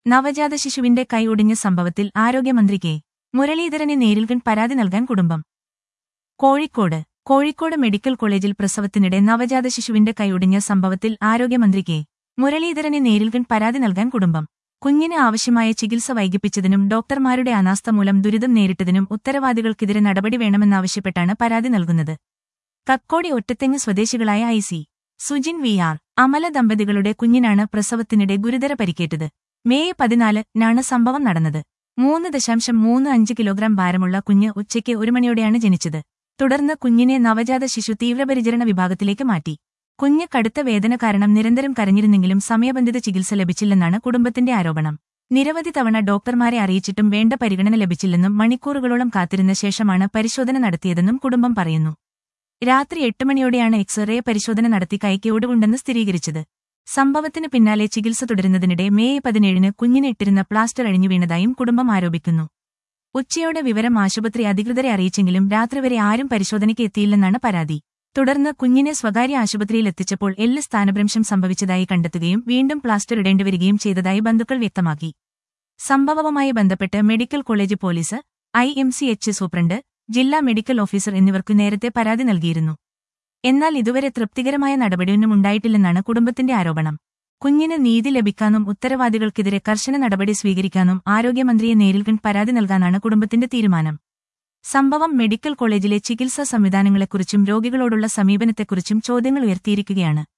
നവജാത ശിശുവിന്റെ കൈ ഒടിഞ്ഞ സംഭവത്തിൽ ആരോഗ്യമന്ത്രി കെ മുരളീധരനെ നേരിൽ കണ്ട് പരാതി നൽകാൻ കുടുംബം കോഴിക്കോട് കോഴിക്കോട് മെഡിക്കൽ കോളേജിൽ പ്രസവത്തിനിടെ നവജാത ശിശുവിന്റെ കൈയൊടിഞ്ഞ സംഭവത്തിൽ ആരോഗ്യമന്ത്രി കെ മുരളീധരനെ നേരിൽ കണ്ട് പരാതി നൽകാൻ കുടുംബം കുഞ്ഞിന് ആവശ്യമായ ചികിത്സ വൈകിപ്പിച്ചതിനും ഡോക്ടർമാരുടെ അനാസ്ഥ മൂലം ദുരിതം നേരിട്ടതിനും ഉത്തരവാദികൾക്കെതിരെ നടപടി വേണമെന്നാവശ്യപ്പെട്ടാണ് പരാതി നൽകുന്നത് കക്കോടി ഒറ്റത്തെങ്ങ് സ്വദേശികളായ I C Sujin V R Amala ദമ്പതികളുടെ കുഞ്ഞിനാണ് പ്രസവത്തിനിടെ ഗുരുതര പരിക്കേറ്റത് മേയ് പതിനാലിനാണ് സംഭവം നടന്നത് മൂന്ന് ദശാംശം മൂന്ന് അഞ്ച് കിലോഗ്രാം ഭാരമുള്ള കുഞ്ഞ് ഉച്ചയ്ക്ക് ഒരു മണിയോടെയാണ് ജനിച്ചത് തുടർന്ന് കുഞ്ഞിനെ നവജാത ശിശു തീവ്രപരിചരണ വിഭാഗത്തിലേക്ക് മാറ്റി കുഞ്ഞ് കടുത്ത വേദന കാരണം നിരന്തരം കരഞ്ഞിരുന്നെങ്കിലും സമയബന്ധിത ചികിത്സ ലഭിച്ചില്ലെന്നാണ് കുടുംബത്തിന്റെ ആരോപണം നിരവധി തവണ ഡോക്ടർമാരെ അറിയിച്ചിട്ടും വേണ്ട പരിഗണന ലഭിച്ചില്ലെന്നും മണിക്കൂറുകളോളം കാത്തിരുന്ന ശേഷമാണ് പരിശോധന നടത്തിയതെന്നും കുടുംബം പറയുന്നു രാത്രി എട്ട് മണിയോടെയാണ് എക്സ്റേ പരിശോധന നടത്തി കൈക്ക് ഒടിവുണ്ടെന്ന് സ്ഥിരീകരിച്ചത് സംഭവത്തിന് പിന്നാലെ ചികിത്സ തുടരുന്നതിനിടെ മേയ് പതിനേഴിന് കുഞ്ഞിന് ഇട്ടിരുന്ന പ്ലാസ്റ്റർ അഴിഞ്ഞു വീണതായും കുടുംബം ആരോപിക്കുന്നു ഉച്ചയോടെ വിവരം ആശുപത്രി അധികൃതരെ അറിയിച്ചെങ്കിലും രാത്രി വരെ ആരും പരിശോധനയ്ക്ക് എത്തിയില്ലെന്നാണ് പരാതി തുടർന്ന് കുഞ്ഞിനെ സ്വകാര്യ ആശുപത്രിയിൽ എത്തിച്ചപ്പോൾ എല്ല് സ്ഥാനഭ്രംശം സംഭവിച്ചതായി കണ്ടെത്തുകയും വീണ്ടും പ്ലാസ്റ്റർ ഇടേണ്ടിവരികയും ചെയ്തതായി ബന്ധുക്കൾ വ്യക്തമാക്കി സംഭവവുമായി ബന്ധപ്പെട്ട് medical college police I M C H superintendent ജില്ലാ മെഡിക്കൽ ഓഫീസർ എന്നിവർക്കു നേരത്തെ പരാതി നൽകിയിരുന്നു എന്നാൽ ഇതുവരെ തൃപ്തികരമായ നടപടിയൊന്നും ഉണ്ടായിട്ടില്ലെന്നാണ് കുടുംബത്തിന്റെ ആരോപണം കുഞ്ഞിന് നീതി ലഭിക്കാനും ഉത്തരവാദികൾക്കെതിരെ കർശന നടപടി സ്വീകരിക്കാനും ആരോഗ്യമന്ത്രിയെ നേരിൽ കണ്ട് പരാതി നൽകാനാണ് കുടുംബത്തിന്റെ തീരുമാനം സംഭവം മെഡിക്കൽ കോളേജിലെ ചികിത്സാ സംവിധാനങ്ങളെക്കുറിച്ചും രോഗികളോടുള്ള സമീപനത്തെക്കുറിച്ചും ചോദ്യങ്ങൾ ഉയർത്തിയിരിക്കുകയാണ്